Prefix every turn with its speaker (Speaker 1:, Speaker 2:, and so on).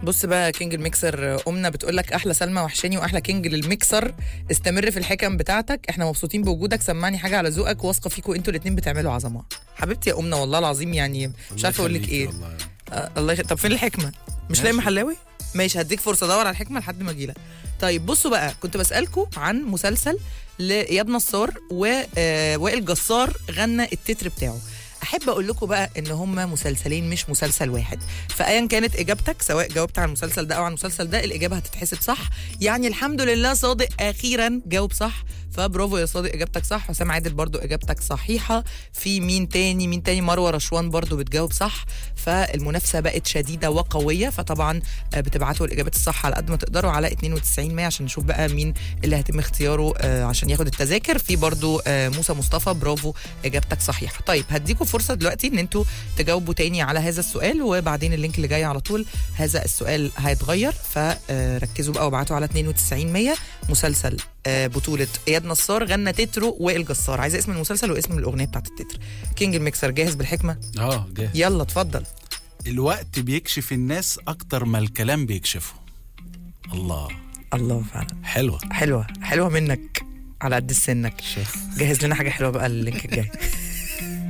Speaker 1: بص بقى كينج الميكسر امنا بتقول لك احلى سلمى وحشاني واحلى كينج للميكسر استمر في الحكم بتاعتك احنا مبسوطين بوجودك سمعني حاجه على ذوقك واثقه فيكوا انتوا الاثنين بتعملوا عظمه حبيبتي يا امنا والله العظيم يعني مش عارفه اقول لك ايه
Speaker 2: والله.
Speaker 1: آه الله يخ... طب فين الحكمه مش لاقي
Speaker 2: ماشي.
Speaker 1: محلاوي ماشي هديك فرصه ادور على الحكمه لحد ما اجيلك طيب بصوا بقى كنت بسالكم عن مسلسل لاياد نصار ووائل جسار غنى التتر بتاعه احب اقول لكم بقى ان هما مسلسلين مش مسلسل واحد فايا كانت اجابتك سواء جاوبت على المسلسل ده او على المسلسل ده الاجابه هتتحسب صح يعني الحمد لله صادق اخيرا جاوب صح فبرافو يا صادق اجابتك صح حسام عادل برضو اجابتك صحيحه في مين تاني مين تاني مروه رشوان برضو بتجاوب صح فالمنافسه بقت شديده وقويه فطبعا آه، بتبعتوا الاجابات الصح على قد ما تقدروا على 92 100 عشان نشوف بقى مين اللي هيتم اختياره آه، عشان ياخد التذاكر في برضو آه، موسى مصطفى برافو اجابتك صحيحه طيب هديكم فرصه دلوقتي ان انتوا تجاوبوا تاني على هذا السؤال وبعدين اللينك اللي جاي على طول هذا السؤال هيتغير فركزوا بقى وابعتوا على 92 100 مسلسل آه، بطولة اياد نصار غنى تترو وائل جسار عايزه اسم المسلسل واسم الاغنيه بتاعت التتر كينج الميكسر جاهز بالحكمه
Speaker 2: اه جاهز
Speaker 1: يلا اتفضل
Speaker 2: الوقت بيكشف الناس اكتر ما الكلام بيكشفه الله
Speaker 1: الله فعلا
Speaker 2: حلوه
Speaker 1: حلوه حلوه منك على قد سنك
Speaker 2: شيخ
Speaker 1: جهز لنا حاجه حلوه بقى اللينك الجاي